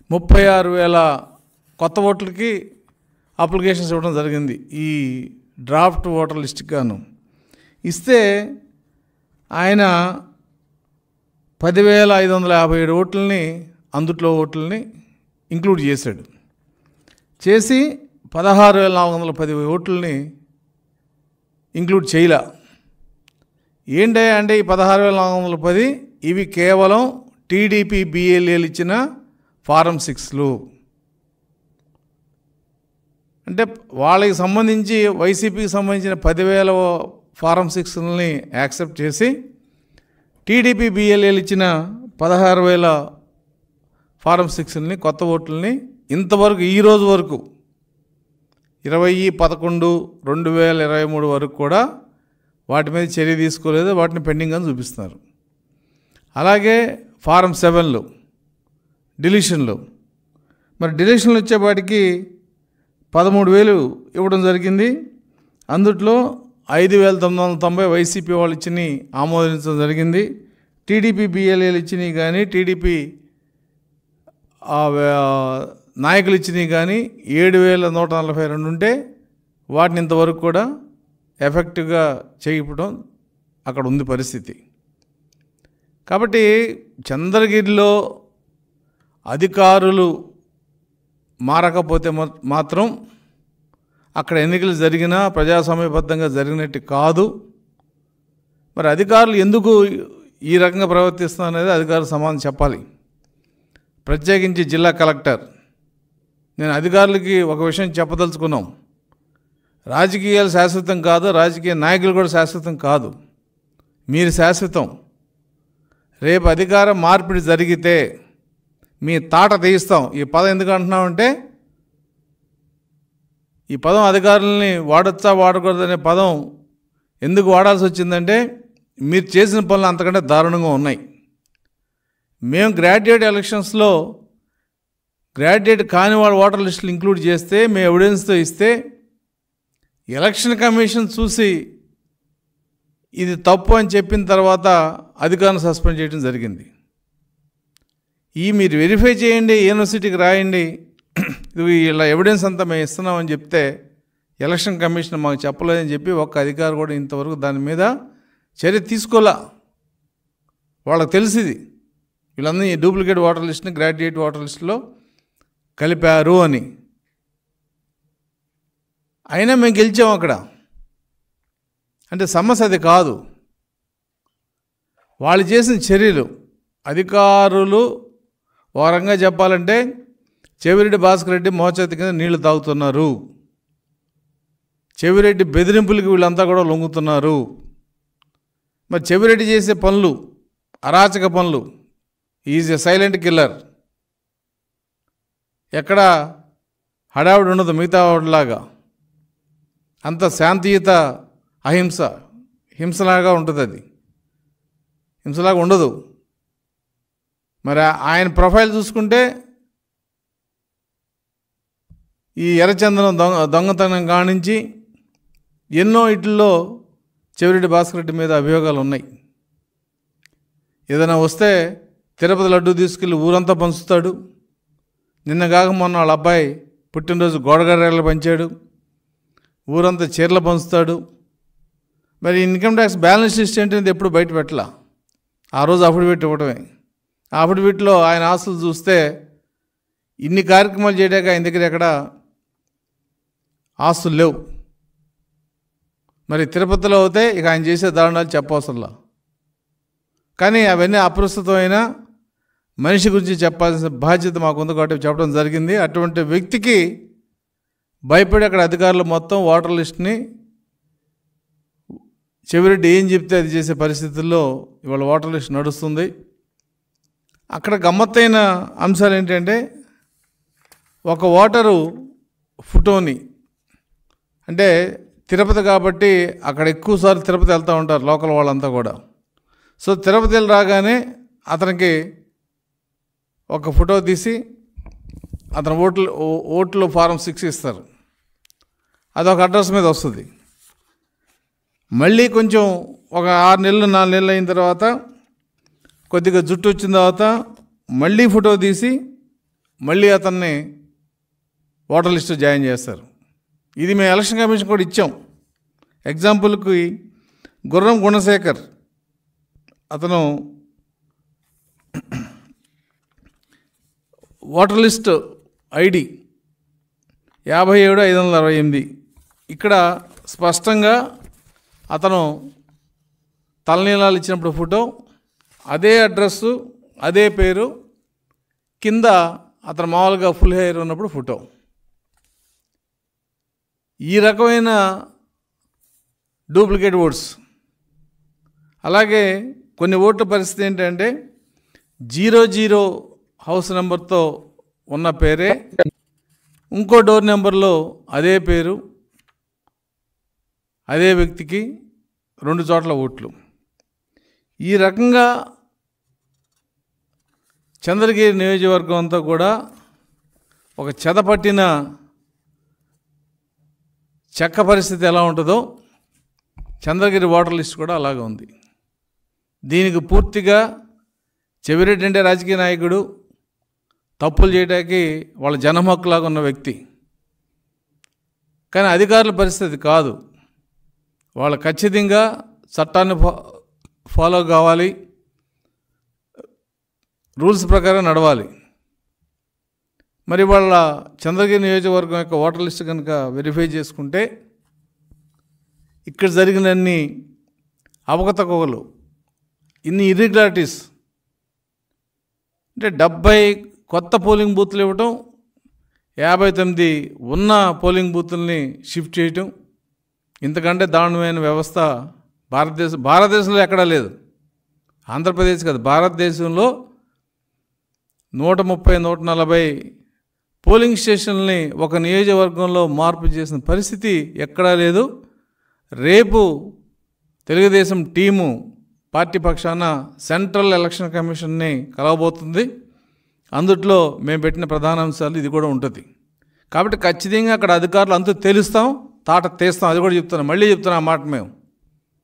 ముప్పై ఆరు వేల కొత్త ఓట్లకి అప్లికేషన్స్ ఇవ్వడం జరిగింది ఈ డ్రాఫ్ట్ ఓటర్ లిస్ట్కి గాను ఇస్తే ఆయన పదివేల ఐదు వందల యాభై ఏడు ఓట్లని అందుట్లో ఓట్లని ఇంక్లూడ్ చేశాడు చేసి పదహారు వేల నాలుగు వందల పది ఓట్లని ఇంక్లూడ్ చేయలే ఏంటి అంటే ఈ పదహారు వేల నాలుగు వందల పది ఇవి కేవలం టీడీపీ బిఎల్ఏలు ఇచ్చిన ఫారం సిక్స్లు అంటే వాళ్ళకి సంబంధించి వైసీపీకి సంబంధించిన పదివేల ఫారం సిక్స్ని యాక్సెప్ట్ చేసి టీడీపీ బిఎల్ఏలు ఇచ్చిన పదహారు వేల ఫారం సిక్స్ని కొత్త ఓట్లని ఇంతవరకు ఈ రోజు వరకు ఇరవై పదకొండు రెండు వేల ఇరవై మూడు వరకు కూడా వాటి మీద చర్య తీసుకోలేదు వాటిని పెండింగ్ అని చూపిస్తున్నారు అలాగే ఫారం సెవెన్లు డిలీషన్లు మరి డిలీషన్లు వచ్చేపాటికి పదమూడు వేలు ఇవ్వడం జరిగింది అందుట్లో ఐదు వేల తొమ్మిది వందల తొంభై వైసీపీ వాళ్ళు ఇచ్చిని ఆమోదించడం జరిగింది టీడీపీ బిఎల్ఏలు ఇచ్చినవి కానీ టీడీపీ ఆ వే- నాయకులు ఇచ్చినవి కానీ ఏడు వేల నూట నలభై రెండు ఉంటే వాటిని ఇంతవరకు కూడా ఎఫెక్టివ్గా చేయకపోవడం అక్కడ ఉంది పరిస్థితి కాబట్టి చంద్రగిరిలో అధికారులు మారకపోతే మా- మాత్రం అక్కడ ఎన్నికలు జరిగినా ప్రజాస్వామ్యబద్ధంగా జరిగినట్టు కాదు మరి అధికారులు ఎందుకు ఈ రకంగా ప్రవర్తిస్తున్నారు అనేది అధికారులు సమాధానం చెప్పాలి ప్రత్యేకించి జిల్లా కలెక్టర్ నేను అధికారులకి ఒక విషయం చెప్పదలుచుకున్నాం రాజకీయాలు శాశ్వతం కాదు రాజకీయ నాయకులు కూడా శాశ్వతం కాదు మీరు శాశ్వతం రేపు అధికార మార్పిడి జరిగితే మీ తాట తీయిస్తాం ఈ పదం ఎందుకు అంటున్నామంటే ఈ పదం అధికారులని వాడొచ్చా వాడకూడదు అనే పదం ఎందుకు వాడాల్సి వచ్చిందంటే మీరు చేసిన పనులు అంతకంటే దారుణంగా ఉన్నాయి మేము గ్రాడ్యుయేట్ ఎలక్షన్స్లో గ్రాడ్యుయేట్ కాని వాళ్ళ ఓటర్ లిస్టులు ఇంక్లూడ్ చేస్తే మేము ఎవిడెన్స్తో ఇస్తే ఎలక్షన్ కమిషన్ చూసి ఇది తప్పు అని చెప్పిన తర్వాత అధికారులను సస్పెండ్ చేయడం జరిగింది ఈ మీరు వెరిఫై చేయండి యూనివర్సిటీకి రాయండి ఇది ఇలా ఎవిడెన్స్ అంతా మేము ఇస్తున్నామని చెప్తే ఎలక్షన్ కమిషన్ మాకు చెప్పలేదని చెప్పి ఒక్క అధికారి కూడా ఇంతవరకు దాని మీద చర్య తీసుకోలే వాళ్ళకి తెలిసింది వీళ్ళందరూ ఈ డూప్లికేట్ వాటర్ లిస్ట్ని గ్రాడ్యుయేట్ వాటర్ లిస్ట్లో కలిపారు అని అయినా మేము గెలిచాం అక్కడ అంటే సమస్య అది కాదు వాళ్ళు చేసిన చర్యలు అధికారులు ఓ రకంగా చెప్పాలంటే చెవిరెడ్డి భాస్కర్ రెడ్డి మోచేతి కింద నీళ్లు తాగుతున్నారు చెవిరెడ్డి బెదిరింపులకి వీళ్ళంతా కూడా లొంగుతున్నారు మరి చెవిరెడ్డి చేసే పనులు అరాచక పనులు ఈజ్ ఎ సైలెంట్ కిల్లర్ ఎక్కడ హడావిడి ఉండదు మిగతా వాడిలాగా అంత శాంతియుత అహింస హింసలాగా ఉంటుంది అది హింసలాగా ఉండదు మరి ఆయన ప్రొఫైల్ చూసుకుంటే ఈ ఎర్రచందనం దొంగ దొంగతనం కానించి ఎన్నో ఇట్లో చెవిరెడ్డి భాస్కర్ రెడ్డి మీద అభియోగాలు ఉన్నాయి ఏదైనా వస్తే తిరుపతి లడ్డు తీసుకెళ్ళి ఊరంతా పంచుతాడు నిన్న కాక మొన్న వాళ్ళ అబ్బాయి పుట్టినరోజు గోడగర్రెలు పంచాడు ఊరంతా చీరలు పంచుతాడు మరి ఇన్కమ్ ట్యాక్స్ బ్యాలెన్స్ లిస్ట్ ఏంటనేది ఎప్పుడు బయట పెట్టలా ఆ రోజు అఫిడవిట్ ఇవ్వడమే ఆ అఫిడవిట్లో ఆయన ఆస్తులు చూస్తే ఇన్ని కార్యక్రమాలు చేయడాక ఆయన దగ్గర ఎక్కడ ఆస్తులు లేవు మరి తిరుపతిలో అయితే ఇక ఆయన చేసే దారుణాలు చెప్పవసరంలా కానీ అవన్నీ అప్రస్తుతమైన మనిషి గురించి చెప్పాల్సిన బాధ్యత మాకుంది కాబట్టి చెప్పడం జరిగింది అటువంటి వ్యక్తికి భయపడి అక్కడ అధికారులు మొత్తం ఓటర్ లిస్ట్ని చెవిరెడ్డి ఏం చెప్తే అది చేసే పరిస్థితుల్లో ఇవాళ ఓటర్ లిస్ట్ నడుస్తుంది అక్కడ గమ్మత్తైన అంశాలు ఏంటంటే ఒక ఓటరు ఫోటోని అంటే తిరుపతి కాబట్టి అక్కడ ఎక్కువసార్లు తిరుపతి వెళ్తూ ఉంటారు లోకల్ వాళ్ళంతా కూడా సో తిరుపతి వెళ్ళి రాగానే అతనికి ఒక ఫోటో తీసి అతను ఓట్లు ఓ- ఓట్లు ఫారం సిక్స్ ఇస్తారు అదొక అడ్రస్ మీద వస్తుంది మళ్ళీ కొంచెం ఒక ఆరు నెలలు నాలుగు నెలలు అయిన తర్వాత కొద్దిగా జుట్టు వచ్చిన తర్వాత మళ్ళీ ఫోటో తీసి మళ్ళీ అతన్ని ఓటర్ లిస్టు జాయిన్ చేస్తారు ఇది మేము ఎలక్షన్ కమిషన్ కూడా ఇచ్చాం ఎగ్జాంపుల్కి గుర్రం గుణశేఖర్ అతను ఓటర్ లిస్ట్ ఐడి యాభై ఏడు ఐదు వందల అరవై ఎనిమిది ఇక్కడ స్పష్టంగా అతను తలనీలాలు ఇచ్చినప్పుడు ఫోటో అదే అడ్రస్సు అదే పేరు కింద అతను మామూలుగా ఫుల్ హెయిర్ ఉన్నప్పుడు ఫోటో ఈ రకమైన డూప్లికేట్ ఓట్స్ అలాగే కొన్ని ఓట్ల పరిస్థితి ఏంటంటే జీరో జీరో హౌస్ నెంబర్తో ఉన్న పేరే ఇంకో డోర్ నెంబర్లో అదే పేరు అదే వ్యక్తికి రెండు చోట్ల ఓట్లు ఈ రకంగా చంద్రగిరి నియోజకవర్గం అంతా కూడా ఒక చెదపట్టిన చెక్క పరిస్థితి ఎలా ఉంటుందో చంద్రగిరి ఓటర్ లిస్ట్ కూడా అలాగే ఉంది దీనికి పూర్తిగా చెవిరెడ్డి అంటే రాజకీయ నాయకుడు తప్పులు చేయడానికి వాళ్ళ జనహక్కులాగా ఉన్న వ్యక్తి కానీ అధికారుల పరిస్థితి కాదు వాళ్ళు ఖచ్చితంగా చట్టాన్ని ఫా ఫాలో కావాలి రూల్స్ ప్రకారం నడవాలి మరి వాళ్ళ చంద్రగిరి నియోజకవర్గం యొక్క ఓటర్ లిస్ట్ కనుక వెరిఫై చేసుకుంటే ఇక్కడ జరిగినన్ని అవకతవకలు ఇన్ని ఇర్రెగ్యులారిటీస్ అంటే డెబ్బై కొత్త పోలింగ్ బూత్లు ఇవ్వటం యాభై తొమ్మిది ఉన్న పోలింగ్ బూతుల్ని షిఫ్ట్ చేయటం ఇంతకంటే దారుణమైన వ్యవస్థ భారతదేశం భారతదేశంలో ఎక్కడా లేదు ఆంధ్రప్రదేశ్ కాదు భారతదేశంలో నూట ముప్పై నూట నలభై పోలింగ్ స్టేషన్లని ఒక నియోజకవర్గంలో మార్పు చేసిన పరిస్థితి ఎక్కడా లేదు రేపు తెలుగుదేశం టీము పార్టీ పక్షాన సెంట్రల్ ఎలక్షన్ కమిషన్ని కలవబోతుంది అందుట్లో మేము పెట్టిన ప్రధాన అంశాలు ఇది కూడా ఉంటుంది కాబట్టి ఖచ్చితంగా అక్కడ అధికారులు అంతా తెలుస్తాం తాట తీస్తాం అది కూడా చెప్తున్నాం మళ్ళీ చెప్తున్నాం ఆ మాట మేము